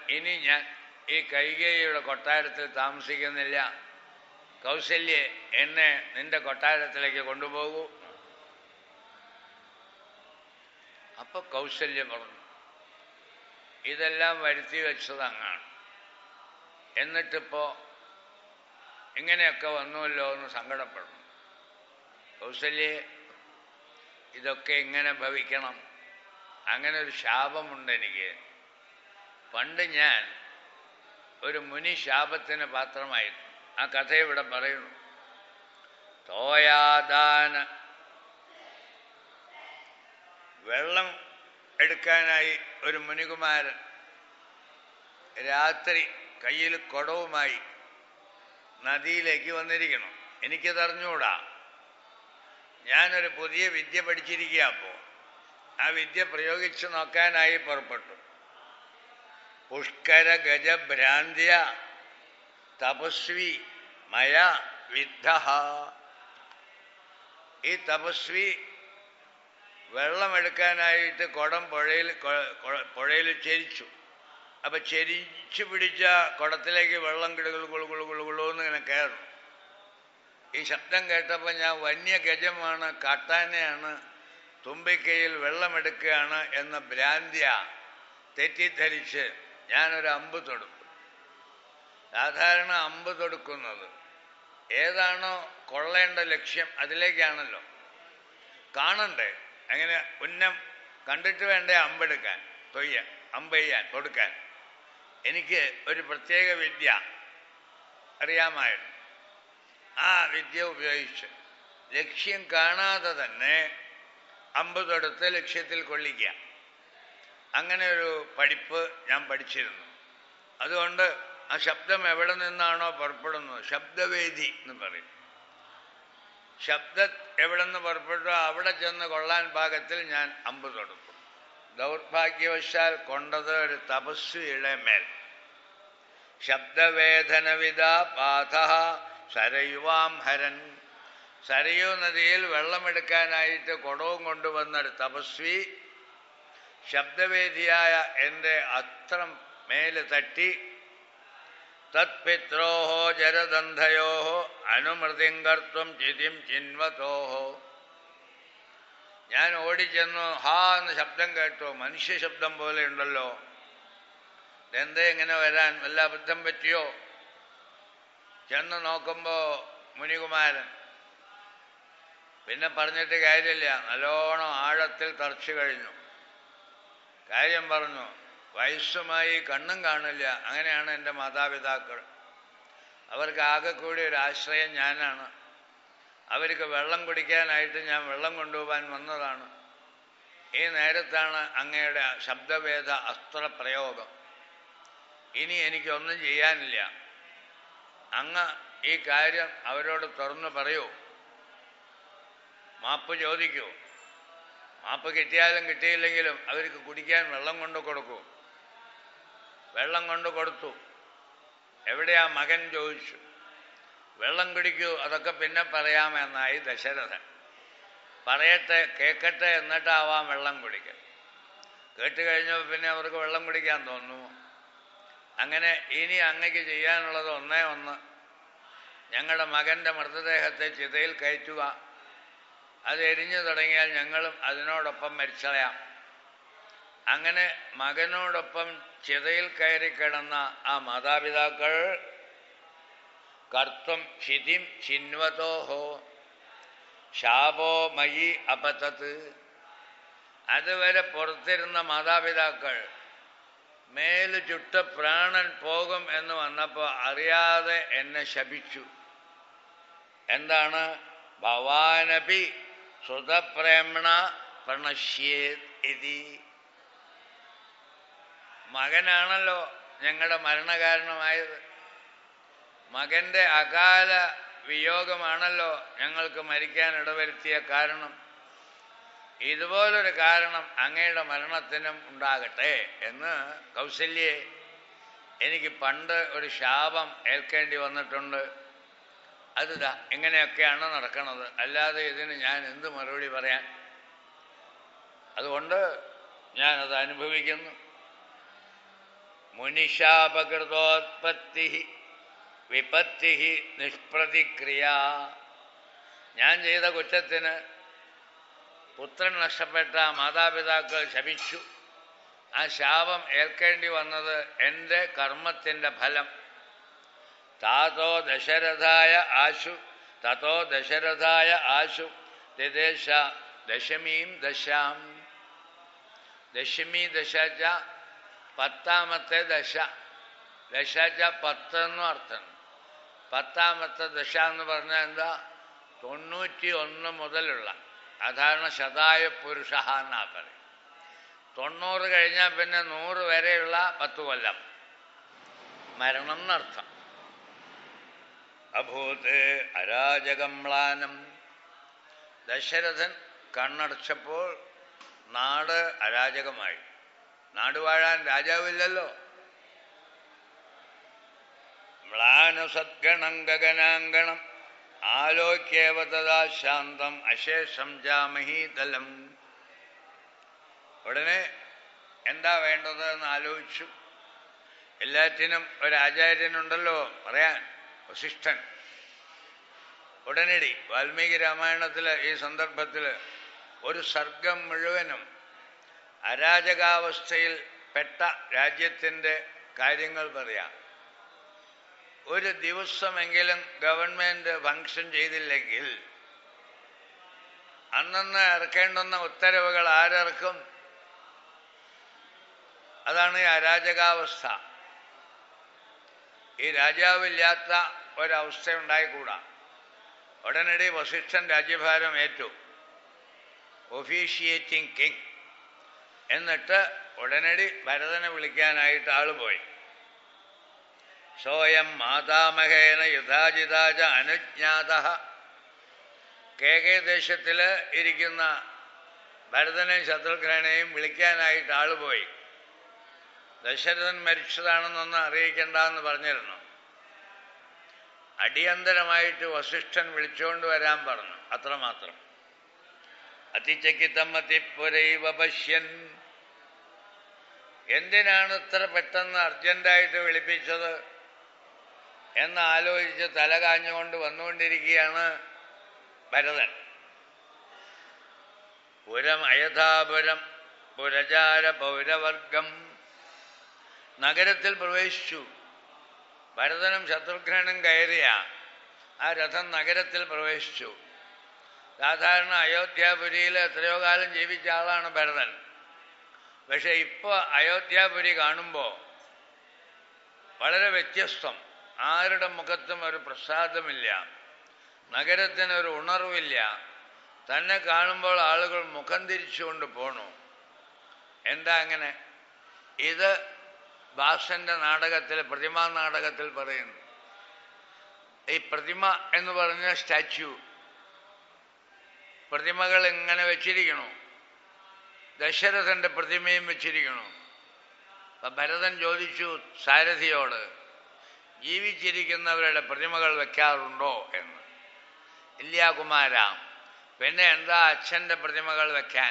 ഇനി ഞാൻ ഈ കൈകേയിയുടെ കൊട്ടാരത്തിൽ താമസിക്കുന്നില്ല കൗസല്യെ എന്നെ നിന്റെ കൊട്ടാരത്തിലേക്ക് കൊണ്ടുപോകൂ അപ്പൊ കൗസല്യ പറഞ്ഞു ഇതെല്ലാം വരുത്തി വെച്ചത് അങ്ങാണ് എന്നിട്ടിപ്പോ ഇങ്ങനെയൊക്കെ വന്നുവല്ലോ എന്ന് സങ്കടപ്പെടുന്നു കൗസല്യെ ഇതൊക്കെ ഇങ്ങനെ ഭവിക്കണം അങ്ങനെ ഒരു ശാപമുണ്ട് എനിക്ക് പണ്ട് ഞാൻ ഒരു മുനി ശാപത്തിന് പാത്രമായിരുന്നു ആ കഥ ഇവിടെ പറയുന്നു തോയാദാന വെള്ളം എടുക്കാനായി ഒരു മുനികുമാരൻ രാത്രി കയ്യിൽ കുടവുമായി നദിയിലേക്ക് വന്നിരിക്കണം എനിക്കതറിഞ്ഞൂടാ ഞാനൊരു പുതിയ വിദ്യ പഠിച്ചിരിക്കുക അപ്പോൾ ആ വിദ്യ പ്രയോഗിച്ചു നോക്കാനായി പുറപ്പെട്ടു പുഷ്കര ഗജഭ്രാന്തിയ തപസ്വി മയ വിദ്ധ ഈ തപസ്വി വെള്ളമെടുക്കാനായിട്ട് കുടം പുഴയിൽ കൊ- കൊ- പുഴയിൽ ചെരിച്ചു അപ്പൊ ചെരിച്ചു പിടിച്ച കുടത്തിലേക്ക് വെള്ളം കിടുകൾ കുളു കുളു കുളു കുളു എന്ന് ഇങ്ങനെ കയറും ഈ ശബ്ദം കേട്ടപ്പോൾ ഞാൻ വന്യഗജമാണ് കാട്ടാനയാണ് തുമ്പിക്കൈയിൽ വെള്ളമെടുക്കുകയാണ് എന്ന ഭ്രാന്തിയ തെറ്റിദ്ധരിച്ച് ഞാനൊരു അമ്പ് തൊടുക്കും സാധാരണ അമ്പ് തൊടുക്കുന്നത് ഏതാണോ കൊള്ളേണ്ട ലക്ഷ്യം അതിലേക്കാണല്ലോ കാണണ്ടേ അങ്ങനെ ഉന്നം കണ്ടിട്ട് വേണ്ടേ അമ്പെടുക്കാൻ തൊയ്യ അമ്പ് ചെയ്യാൻ കൊടുക്കാൻ എനിക്ക് ഒരു പ്രത്യേക വിദ്യ അറിയാമായിരുന്നു ആ വിദ്യ ഉപയോഗിച്ച് ലക്ഷ്യം കാണാതെ തന്നെ അമ്പ് തൊടുത്ത് ലക്ഷ്യത്തിൽ കൊള്ളിക്കുക അങ്ങനെ ഒരു പഠിപ്പ് ഞാൻ പഠിച്ചിരുന്നു അതുകൊണ്ട് ആ ശബ്ദം എവിടെ നിന്നാണോ പുറപ്പെടുന്നത് ശബ്ദവേദി എന്ന് പറയും ശബ്ദ എവിടെ നിന്ന് പുറപ്പെട്ടോ അവിടെ ചെന്ന് കൊള്ളാൻ പാകത്തിൽ ഞാൻ അമ്പ് തൊടുക്കും ദൗർഭാഗ്യവശാൽ കൊണ്ടത് ഒരു തപസ്വിയുടെ മേൽ ശബ്ദവേദനവിധ പാഥ സരയുവാം ഹരൻ സരയൂ നദിയിൽ വെള്ളമെടുക്കാനായിട്ട് കുടവും കൊണ്ടുവന്ന ഒരു തപസ്വി ശബ്ദവേദിയായ എൻ്റെ അത്രം മേല് തട്ടി തത്പിത്രോഹോ ജരദന്ധയോ അനുമൃതിങ്കർത്തും ചിതിം ചിന്വതോഹോ ഞാൻ ഓടിച്ചെന്നു ഹാ എന്ന് ശബ്ദം കേട്ടു മനുഷ്യ ശബ്ദം പോലെ ഉണ്ടല്ലോ എന്തേ ഇങ്ങനെ വരാൻ വല്ല അബദ്ധം പറ്റിയോ ചെന്ന് നോക്കുമ്പോ മുനികുമാരൻ പിന്നെ പറഞ്ഞിട്ട് കാര്യമില്ല നല്ലോണം ആഴത്തിൽ തറച്ചു കഴിഞ്ഞു കാര്യം പറഞ്ഞു വയസ്സുമായി കണ്ണും കാണില്ല അങ്ങനെയാണ് എൻ്റെ മാതാപിതാക്കൾ അവർക്ക് ആകെ കൂടി ഒരു ആശ്രയം ഞാനാണ് അവർക്ക് വെള്ളം കുടിക്കാനായിട്ട് ഞാൻ വെള്ളം കൊണ്ടുപോകാൻ വന്നതാണ് ഈ നേരത്താണ് അങ്ങയുടെ ശബ്ദവേദ അസ്ത്രപ്രയോഗം ഇനി എനിക്കൊന്നും ചെയ്യാനില്ല അങ്ങ് ഈ കാര്യം അവരോട് തുറന്നു പറയൂ മാപ്പ് ചോദിക്കൂ മാപ്പ് കിട്ടിയാലും കിട്ടിയില്ലെങ്കിലും അവർക്ക് കുടിക്കാൻ വെള്ളം കൊണ്ട് കൊടുക്കൂ വെള്ളം കൊണ്ട് കൊടുത്തു എവിടെയാ മകൻ ചോദിച്ചു വെള്ളം കുടിക്കൂ അതൊക്കെ പിന്നെ പറയാമെന്നായി ദശരഥൻ പറയട്ടെ കേൾക്കട്ടെ എന്നിട്ടാവാം വെള്ളം കുടിക്കൽ കേട്ട് കഴിഞ്ഞപ്പോൾ പിന്നെ അവർക്ക് വെള്ളം കുടിക്കാൻ തോന്നുന്നു അങ്ങനെ ഇനി അങ്ങക്ക് ചെയ്യാനുള്ളത് ഒന്നേ ഒന്ന് ഞങ്ങളുടെ മകൻ്റെ മൃതദേഹത്തെ ചിതയിൽ കയറ്റുക അത് എരിഞ്ഞു തുടങ്ങിയാൽ ഞങ്ങളും അതിനോടൊപ്പം മരിച്ചളയാം അങ്ങനെ മകനോടൊപ്പം ചിതയിൽ കയറി കിടന്ന ആ മാതാപിതാക്കൾ കർത്തും ക്ഷിതിം ചിന്വതോഹോ ശാപോ മയി അപതത്ത് അതുവരെ പുറത്തിരുന്ന മാതാപിതാക്കൾ മേല് ചുട്ട പ്രാണൻ പോകും എന്ന് വന്നപ്പോൾ അറിയാതെ എന്നെ ശപിച്ചു എന്താണ് ഭവാനപി ശ്രുതപ്രേമണ പ്രണശ്യേത് ഇതി മകനാണല്ലോ ഞങ്ങളുടെ മരണകാരണമായത് മകന്റെ അകാല വിയോഗമാണല്ലോ ഞങ്ങൾക്ക് മരിക്കാൻ ഇടവരുത്തിയ കാരണം ഇതുപോലൊരു കാരണം അങ്ങയുടെ മരണത്തിനും ഉണ്ടാകട്ടെ എന്ന് കൗസല്യെ എനിക്ക് പണ്ട് ഒരു ശാപം ഏൽക്കേണ്ടി വന്നിട്ടുണ്ട് അത് ദാ ഇങ്ങനെയൊക്കെയാണ് നടക്കുന്നത് അല്ലാതെ ഇതിന് ഞാൻ എന്ത് മറുപടി പറയാൻ അതുകൊണ്ട് ഞാനത് അനുഭവിക്കുന്നു മുനിശാപകൃതോത്പത്തി വിപത്തി നിഷ്പ്രതിക്രിയ ഞാൻ ചെയ്ത കുറ്റത്തിന് പുത്രൻ നഷ്ടപ്പെട്ട മാതാപിതാക്കൾ ശപിച്ചു ആ ശാപം ഏൽക്കേണ്ടി വന്നത് എൻ്റെ കർമ്മത്തിൻ്റെ ഫലം താതോ ദശരഥായ ആശു തതോ ദശരഥായ ആശു ദിദേശ ദശമീം ദശാം ദശമി ദശാച്ച പത്താമത്തെ ദശ ദശാച്ച പത്ത് എന്നും അർത്ഥം പത്താമത്തെ ദശ എന്ന് പറഞ്ഞാൽ എന്താ തൊണ്ണൂറ്റി ഒന്ന് മുതലുള്ള സാധാരണ ശതായ പുരുഷ എന്നാ പറയും തൊണ്ണൂറ് കഴിഞ്ഞാൽ പിന്നെ നൂറ് വരെയുള്ള പത്ത് കൊല്ലം മരണം എന്നർത്ഥം അഭൂത് അരാജകംളാനം ദശരഥൻ കണ്ണടച്ചപ്പോൾ നാട് അരാജകമായി നാട് വാഴാൻ രാജാവില്ലല്ലോ മ്ലാനസദ്ഗണം ഗഗനാങ്കണം ആലോക്യേവ തഥാ ശാന്തം അശേഷം ജാമഹീതലം ഉടനെ എന്താ വേണ്ടത് എന്ന് ആലോചിച്ചു എല്ലാറ്റിനും ഒരു ആചാര്യനുണ്ടല്ലോ പറയാൻ വസിഷ്ഠൻ ഉടനടി വാൽമീകി രാമായണത്തിൽ ഈ സന്ദർഭത്തിൽ ഒരു സർഗം മുഴുവനും അരാജകാവസ്ഥയിൽ പെട്ട രാജ്യത്തിൻ്റെ കാര്യങ്ങൾ പറയാം ഒരു ദിവസമെങ്കിലും ഗവൺമെൻറ് ഫങ്ഷൻ ചെയ്തില്ലെങ്കിൽ അന്നന്ന് ഇറക്കേണ്ടുന്ന ഉത്തരവുകൾ ആരിറക്കും അതാണ് ഈ അരാജകാവസ്ഥ ഈ രാജാവില്ലാത്ത ഒരവസ്ഥ ഉണ്ടായിക്കൂടാ ഉടനടി വസിഷ്ഠൻ രാജ്യഭാരം ഏറ്റു ഒഫീഷിയേറ്റിംഗ് കിങ് എന്നിട്ട് ഉടനടി ഭരതനെ വിളിക്കാനായിട്ട് ആള് പോയി സോയം മാതാമഹേന യുധാജിതാജ അനുജ്ഞാത കേകേ ദേശത്തിൽ ഇരിക്കുന്ന ഭരതനെയും ശത്രുഘ്നെയും വിളിക്കാനായിട്ട് ആള് പോയി ദശരഥൻ മരിച്ചതാണെന്നൊന്ന് അറിയിക്കണ്ടെന്ന് പറഞ്ഞിരുന്നു അടിയന്തരമായിട്ട് വസിഷ്ഠൻ വിളിച്ചുകൊണ്ട് വരാൻ പറഞ്ഞു അത്രമാത്രം അതിചക്കിത്തമ്മത്തിപ്പുരൈവ പശ്യൻ എന്തിനാണ് ഇത്ര പെട്ടെന്ന് അർജന്റായിട്ട് വിളിപ്പിച്ചത് എന്ന് ആലോചിച്ച് തല കാഞ്ഞുകൊണ്ട് വന്നുകൊണ്ടിരിക്കുകയാണ് ഭരതൻ പുരം അയഥാപുരം പുരചാര പൗരവർഗം നഗരത്തിൽ പ്രവേശിച്ചു ഭരതനും ശത്രുഘ്നനും കയറിയ ആ രഥം നഗരത്തിൽ പ്രവേശിച്ചു സാധാരണ അയോധ്യാപുരിയിൽ എത്രയോ കാലം ജീവിച്ച ആളാണ് ഭരതൻ പക്ഷെ ഇപ്പോൾ അയോധ്യാപുരി കാണുമ്പോൾ വളരെ വ്യത്യസ്തം ആരുടെ മുഖത്തും ഒരു പ്രസാദമില്ല നഗരത്തിനൊരു ഉണർവില്ല തന്നെ കാണുമ്പോൾ ആളുകൾ മുഖം തിരിച്ചുകൊണ്ട് പോണു എന്താ അങ്ങനെ ഇത് ഭാസന്റെ നാടകത്തിൽ പ്രതിമാ നാടകത്തിൽ പറയുന്നു ഈ പ്രതിമ എന്ന് പറഞ്ഞ സ്റ്റാച്യു പ്രതിമകൾ ഇങ്ങനെ വെച്ചിരിക്കണു ദശരഥന്റെ പ്രതിമയും വെച്ചിരിക്കണു അപ്പൊ ഭരതൻ ചോദിച്ചു സാരഥിയോട് ജീവിച്ചിരിക്കുന്നവരുടെ പ്രതിമകൾ വെക്കാറുണ്ടോ എന്ന് ഇല്ല കുമാര പിന്നെ എന്താ അച്ഛൻ്റെ പ്രതിമകൾ വെക്കാൻ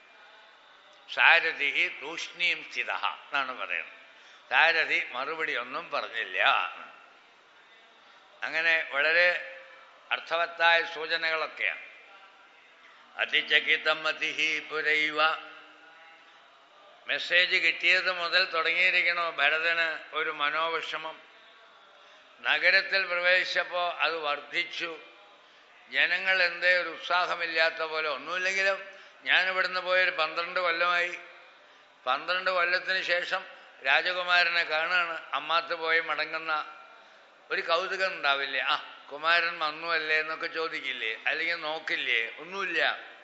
സാരഥി തൂഷ്ണീം സ്ഥിത എന്നാണ് പറയുന്നത് സാരഥി മറുപടി ഒന്നും പറഞ്ഞില്ല അങ്ങനെ വളരെ അർത്ഥവത്തായ സൂചനകളൊക്കെയാണ് അതിചകിതം അതിഹി പുരൈവ മെസ്സേജ് കിട്ടിയത് മുതൽ തുടങ്ങിയിരിക്കണോ ഭരതന് ഒരു മനോവിഷമം നഗരത്തിൽ പ്രവേശിച്ചപ്പോൾ അത് വർദ്ധിച്ചു ജനങ്ങൾ എന്തേ ഒരു ഉത്സാഹമില്ലാത്ത പോലെ ഒന്നുമില്ലെങ്കിലും ഞാനിവിടുന്ന് പോയൊരു പന്ത്രണ്ട് കൊല്ലമായി പന്ത്രണ്ട് കൊല്ലത്തിന് ശേഷം രാജകുമാരനെ കാണുകയാണ് അമ്മാത്ത് പോയി മടങ്ങുന്ന ഒരു കൗതുകം ഉണ്ടാവില്ലേ ആ കുമാരൻ വന്നുവല്ലേ എന്നൊക്കെ ചോദിക്കില്ലേ അല്ലെങ്കിൽ നോക്കില്ലേ ഒന്നുമില്ല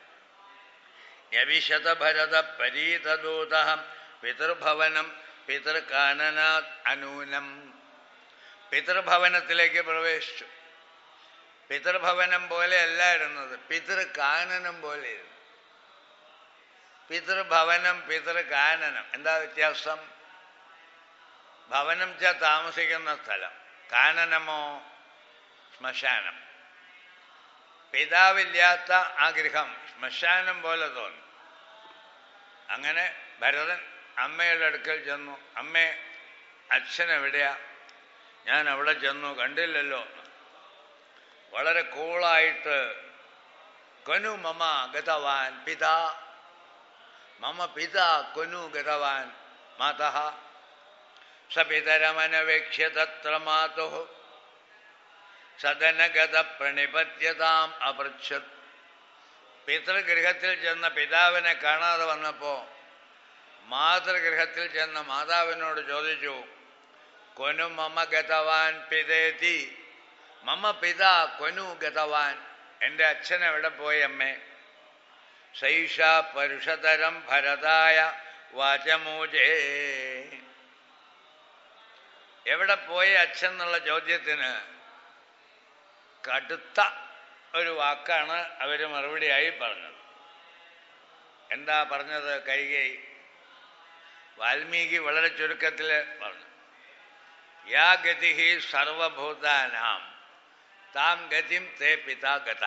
യവിശത ഭരത പരീതദൂത പിതൃഭവനം പിതൃകാനനാത് അനൂനം പിതൃഭവനത്തിലേക്ക് പ്രവേശിച്ചു പിതൃഭവനം പോലെ അല്ല ഇരുന്നത് പിതൃകാനനം പോലെ ഇരുന്നു പിതൃഭവനം പിതൃകാനനം എന്താ വ്യത്യാസം ഭവനം ച താമസിക്കുന്ന സ്ഥലം കാനനമോ ശ്മശാനം പിതാവില്ലാത്ത ആ ഗൃഹം ശ്മശാനം പോലെ തോന്നി അങ്ങനെ ഭരതൻ അമ്മയുടെ അടുക്കൽ ചെന്നു അമ്മേ അച്ഛൻ എവിടെയാ ഞാൻ അവിടെ ചെന്നു കണ്ടില്ലല്ലോ വളരെ കൂളായിട്ട് കൊനു മമ ഗതവാൻ പിതാ മമ പിതാ കൊനു ഗതവാൻ മാത സപിതരമനവേക്ഷ്യ തത്ര മാതു സദനഗത പ്രണിപത്യതാം അപൃച്ഛത് പിതൃഗൃഹത്തിൽ ചെന്ന പിതാവിനെ കാണാതെ വന്നപ്പോ മാതൃഗൃഹത്തിൽ ചെന്ന മാതാവിനോട് ചോദിച്ചു കൊനു മമ ഗതവാൻ പിതേതി മമ പിതാ കൊനു ഗതവാൻ എൻ്റെ അച്ഛൻ എവിടെ പോയി അമ്മേ സൈഷ പരുഷതരം ഭരതായ വാചമൂജേ എവിടെ പോയി അച്ഛൻ എന്നുള്ള ചോദ്യത്തിന് കടുത്ത ഒരു വാക്കാണ് അവർ മറുപടിയായി പറഞ്ഞത് എന്താ പറഞ്ഞത് കൈകൈ വാൽമീകി വളരെ ചുരുക്കത്തിൽ പറഞ്ഞു യാ ഗതി സർവഭൂതാനാം താം ഗതിം തേ പിതാ ഗത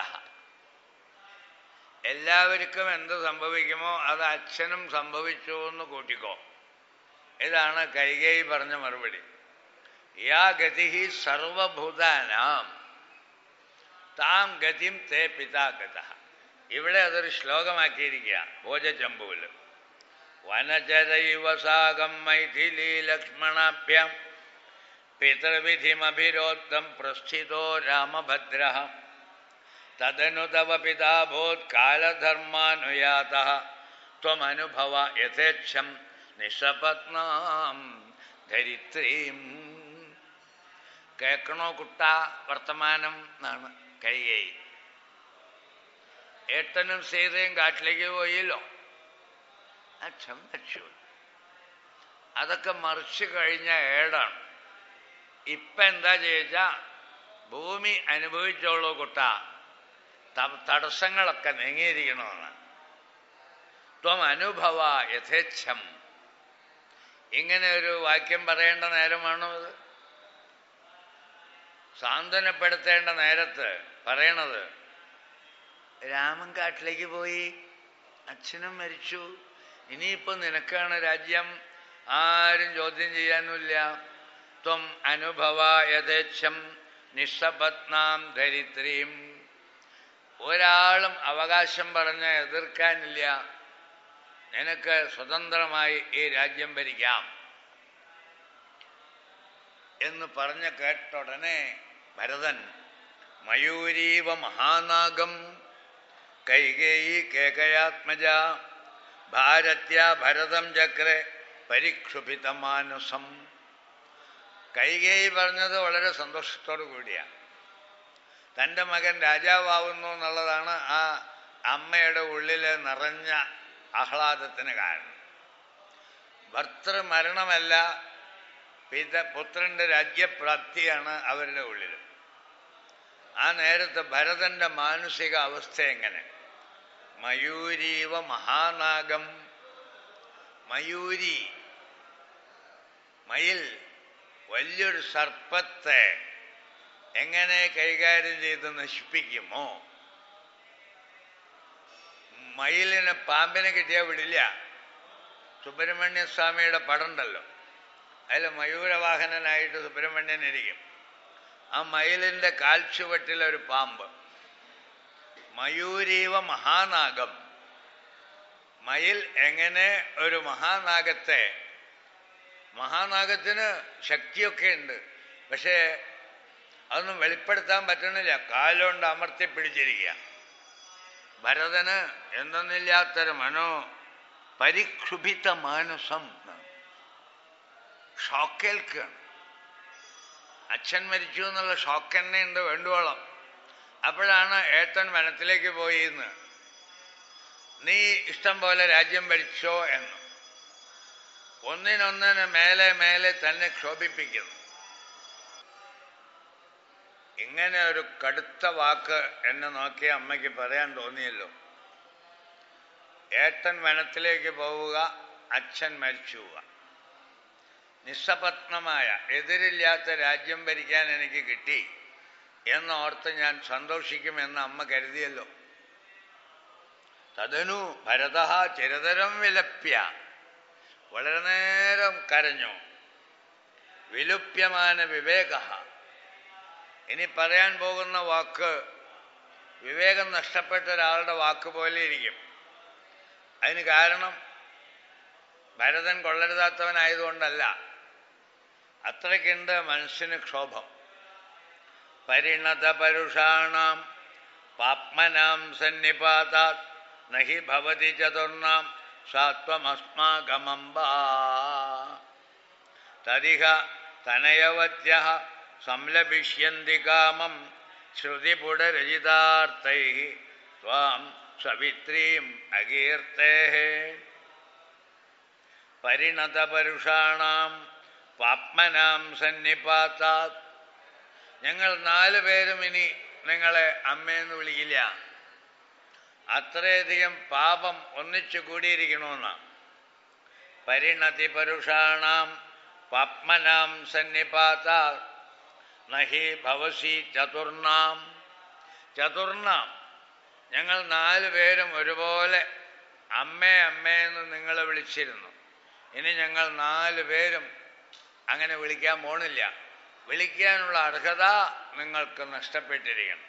എല്ലാവർക്കും എന്ത് സംഭവിക്കുമോ അത് അച്ഛനും സംഭവിച്ചു എന്ന് കൂട്ടിക്കോ ഇതാണ് കൈകൈ പറഞ്ഞ മറുപടി യാ ഗതി സർവഭൂതാനാം താം ഗതിം തേ പിതാ ഗത ഇവിടെ അതൊരു ശ്ലോകമാക്കിയിരിക്കുക ഭോജചമ്പുവിൽ വനചരൈവ സാകം മൈഥിലി ലക്ഷ്മണാഭ്യം പിതൃവിധിമഭിരോദ്ധം പ്രസ്ഥിതോ രാമഭദ്ര തദനു തവ പിതാഭൂത് കാലധർമാനുയാത ത്വമനുഭവ യഥേച്ഛം നിഷപത്നാം ധരിത്രീം കേൾക്കണോ കുട്ട വർത്തമാനം എന്നാണ് കൈകൈ ഏട്ടനും സീതയും കാട്ടിലേക്ക് പോയില്ലോ അച്ഛൻ വെച്ചു അതൊക്കെ മറിച്ചു കഴിഞ്ഞ ഏടാണ് ഇപ്പൊ എന്താ ചോദിച്ചാ ഭൂമി അനുഭവിച്ചോളൂ കുട്ട തടസ്സങ്ങളൊക്കെ നീങ്ങിയിരിക്കണമെന്ന് ത്വം അനുഭവ യഥേച്ഛം ഇങ്ങനെ ഒരു വാക്യം പറയേണ്ട നേരമാണോ അത് സാന്ത്വനപ്പെടുത്തേണ്ട നേരത്ത് പറയണത് രാമൻ കാട്ടിലേക്ക് പോയി അച്ഛനും മരിച്ചു ഇനിയിപ്പോ നിനക്കാണ് രാജ്യം ആരും ചോദ്യം ചെയ്യാനുമില്ല ത്വം അനുഭവ യഥേച്ഛം നിസ്സപത്നാം ധരിത്രിയും ഒരാളും അവകാശം പറഞ്ഞ് എതിർക്കാനില്ല നിനക്ക് സ്വതന്ത്രമായി ഈ രാജ്യം ഭരിക്കാം എന്ന് പറഞ്ഞ കേട്ടുടനെ ഭരതൻ മയൂരീവ മഹാനാഗം കൈകേയി കേകയാത്മജ ഭാരത്യ ഭരതം ചക്രെ പരിക്ഷുഭിതമാനസം കൈകേയി പറഞ്ഞത് വളരെ സന്തോഷത്തോടു കൂടിയാണ് തൻ്റെ മകൻ രാജാവാകുന്നു എന്നുള്ളതാണ് ആ അമ്മയുടെ ഉള്ളിൽ നിറഞ്ഞ ആഹ്ലാദത്തിന് കാരണം ഭർത്തൃമരണമല്ല പിത പുത്രന്റെ രാജ്യപ്രാപ്തിയാണ് അവരുടെ ഉള്ളിൽ ആ നേരത്ത് ഭരതന്റെ മാനസിക അവസ്ഥ എങ്ങനെ മയൂരീവ മഹാനാഗം മയൂരി മയിൽ വലിയൊരു സർപ്പത്തെ എങ്ങനെ കൈകാര്യം ചെയ്ത് നശിപ്പിക്കുമോ മയിലിന് പാമ്പിനെ കിട്ടിയാൽ വിടില്ല സുബ്രഹ്മണ്യ സ്വാമിയുടെ പടമുണ്ടല്ലോ അതിൽ മയൂരവാഹനനായിട്ട് സുബ്രഹ്മണ്യൻ ഇരിക്കും ആ മയിലിന്റെ കാൽച്ചുവട്ടിലൊരു പാമ്പ് മയൂരീവ മഹാനാഗം മയിൽ എങ്ങനെ ഒരു മഹാനാഗത്തെ മഹാനാഗത്തിന് ശക്തിയൊക്കെ ഉണ്ട് പക്ഷേ അതൊന്നും വെളിപ്പെടുത്താൻ പറ്റണില്ല കാലുകൊണ്ട് അമർത്തി പിടിച്ചിരിക്കുക ഭരതന് എന്തെന്നില്ലാത്തൊരു മനോ പരിക്ഷുഭിത മാനസം ഷോക്കേൽക്കാണ് അച്ഛൻ മരിച്ചു എന്നുള്ള ഷോക്ക് തന്നെ ഉണ്ട് വേണ്ടുവോളം അപ്പോഴാണ് ഏട്ടൻ വനത്തിലേക്ക് പോയി എന്ന് നീ ഇഷ്ടം പോലെ രാജ്യം ഭരിച്ചോ എന്ന് ഒന്നിനൊന്നിന് മേലെ മേലെ തന്നെ ക്ഷോഭിപ്പിക്കുന്നു ഇങ്ങനെ ഒരു കടുത്ത വാക്ക് എന്നെ നോക്കിയ അമ്മയ്ക്ക് പറയാൻ തോന്നിയല്ലോ ഏട്ടൻ വനത്തിലേക്ക് പോവുക അച്ഛൻ മരിച്ചു പോവുക നിസ്സപത്നമായ എതിരില്ലാത്ത രാജ്യം ഭരിക്കാൻ എനിക്ക് കിട്ടി എന്നോർത്ത് ഞാൻ സന്തോഷിക്കുമെന്ന് അമ്മ കരുതിയല്ലോ തദനു ഭരത ചിരതരം വിലപ്യ വളരെ നേരം കരഞ്ഞു വിലുപ്യമാന വിവേക ഇനി പറയാൻ പോകുന്ന വാക്ക് വിവേകം നഷ്ടപ്പെട്ട ഒരാളുടെ വാക്ക് പോലെ ഇരിക്കും അതിന് കാരണം ഭരതൻ കൊള്ളരുതാത്തവനായതുകൊണ്ടല്ല അത്രയ്ക്കുണ്ട് മനസ്സിന് ക്ഷോഭം പരിണത പരുഷാണാം പാപ്മനാം സന്നിപാതാത് നഹി ഭവതി ചതുർണാം സാത്വമസ്മാകമമ്പ തദിഹ തനയവത്യ സംലഭിഷ്യന്തി കാമം ശ്രുതിപുടരചിതാർത്ഥൈ ത്വാം സവിത്രീം അകീർത്തേ പരിണതപരുഷാണാം പാപ്മനാം സന്നിപാത്താത് ഞങ്ങൾ നാല് പേരും ഇനി നിങ്ങളെ അമ്മയെന്ന് വിളിക്കില്ല അത്രയധികം പാപം ഒന്നിച്ചു കൂടിയിരിക്കണമെന്ന് പരിണതി പരുഷാണാം പാപ്മനാം സന്നിപാത നഹി ഭവസി ചതുർണാം ചതുർണാം ഞങ്ങൾ നാല് പേരും ഒരുപോലെ അമ്മേ അമ്മേ എന്ന് നിങ്ങളെ വിളിച്ചിരുന്നു ഇനി ഞങ്ങൾ നാല് പേരും അങ്ങനെ വിളിക്കാൻ പോണില്ല വിളിക്കാനുള്ള അർഹത നിങ്ങൾക്ക് നഷ്ടപ്പെട്ടിരിക്കണം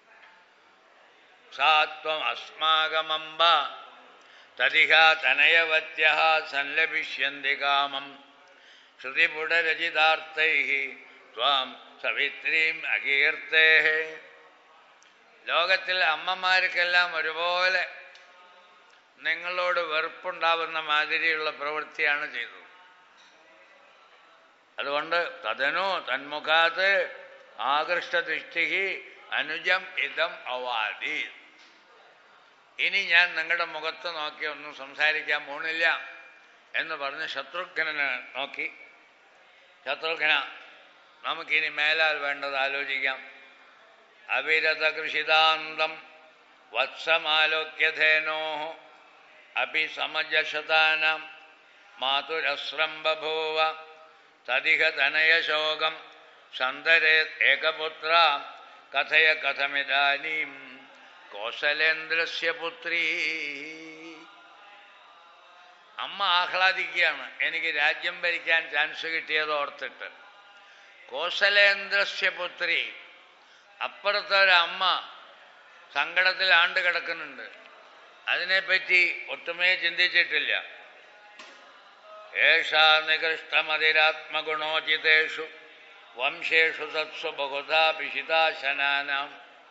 സാത്വം അസ്മാകമമ്പ തതിഹ തനയവത്യ സല്ലഭിഷ്യന്തി കാമം ശ്രുതിപുടരചിതാർത്ഥൈ ത്വാം സവിത്രീം അകീർത്തേ ലോകത്തിൽ അമ്മമാർക്കെല്ലാം ഒരുപോലെ നിങ്ങളോട് വെറുപ്പുണ്ടാവുന്ന മാതിരിയുള്ള പ്രവൃത്തിയാണ് ചെയ്തത് അതുകൊണ്ട് തദനു തന്മുഖാത്ത് ആകൃഷ്ടദൃഷ്ടി അനുജം ഇതം അവാദി ഇനി ഞാൻ നിങ്ങളുടെ മുഖത്ത് നോക്കി ഒന്നും സംസാരിക്കാൻ പോണില്ല എന്ന് പറഞ്ഞ് ശത്രുഘ്നനെ നോക്കി ശത്രുഘ്ന നമുക്കിനി മേലാൽ വേണ്ടത് ആലോചിക്കാം അവിരത കൃഷിതാന്തം വത്സമാലോക്യധേനോ അപി സമജശതാനം മാതുരസ്രം ബഭൂവ തദിഹ തനയശോകം സന്തരേ ഏകപുത്ര കഥയ കഥമിതാനീം കോസലേന്ദ്രസ്യ പുത്രീ അമ്മ ആഹ്ലാദിക്കുകയാണ് എനിക്ക് രാജ്യം ഭരിക്കാൻ ചാൻസ് കിട്ടിയത് ഓർത്തിട്ട് കോസലേന്ദ്രസ്യ പുത്രി അപ്പുറത്തെ ഒരു അമ്മ സങ്കടത്തിൽ ആണ്ട് കിടക്കുന്നുണ്ട് അതിനെപ്പറ്റി ഒട്ടുമേ ചിന്തിച്ചിട്ടില്ല ഏഷാ നികൃഷ്ടമതിരാത്മഗുണോചിതേഷു വംശേഷു തത്സു ബഹുധാ പിശിതാശനാനാം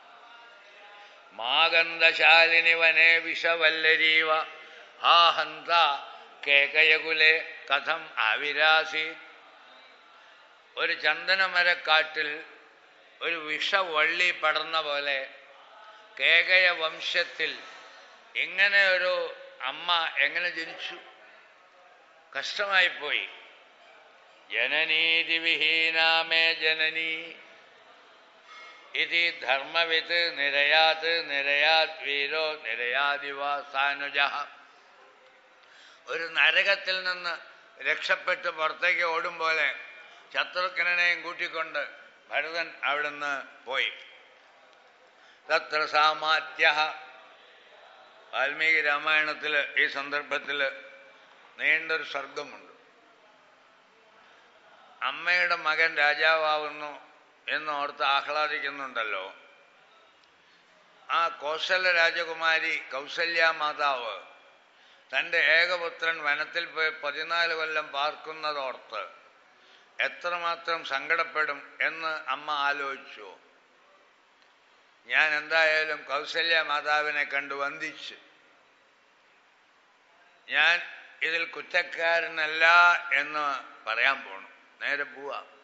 മാഗന്ധശാലിനി വനേ വിഷവല്ലരീവ ആ ഹന്ത കേകയകുലെ കഥം ആവിരാസി ഒരു ചന്ദനമരക്കാട്ടിൽ ഒരു വിഷവള്ളി പടർന്ന പോലെ കേകയ വംശത്തിൽ ഇങ്ങനെ ഒരു അമ്മ എങ്ങനെ ജനിച്ചു കഷ്ടമായിപ്പോയി ജനനീതി വിഹീനാമേ ജനനീ ഇതി ധർമ്മവിത്ത് നിരയാത് നിരയാത് വീരോ നിരയാദിവാസാനുജ ഒരു നരകത്തിൽ നിന്ന് രക്ഷപ്പെട്ട് പുറത്തേക്ക് ഓടും പോലെ ശത്രുഘ്നെയും കൂട്ടിക്കൊണ്ട് ഭരതൻ അവിടുന്ന് പോയി തത്ര സാമാത്യ വാൽമീകി രാമായണത്തിൽ ഈ സന്ദർഭത്തിൽ നീണ്ടൊരു സർഗമുണ്ട് അമ്മയുടെ മകൻ രാജാവാകുന്നു എന്നോർത്ത് ആഹ്ലാദിക്കുന്നുണ്ടല്ലോ ആ കൗശല രാജകുമാരി കൗസല്യ മാതാവ് തൻ്റെ ഏകപുത്രൻ വനത്തിൽ പോയി പതിനാല് കൊല്ലം പാർക്കുന്നതോർത്ത് എത്രമാത്രം സങ്കടപ്പെടും എന്ന് അമ്മ ആലോചിച്ചു ഞാൻ എന്തായാലും കൗസല്യ മാതാവിനെ കണ്ടു വന്ദിച്ച് ഞാൻ ഇതിൽ കുറ്റക്കാരനല്ല എന്ന് പറയാൻ പോണു നേരെ പോവാം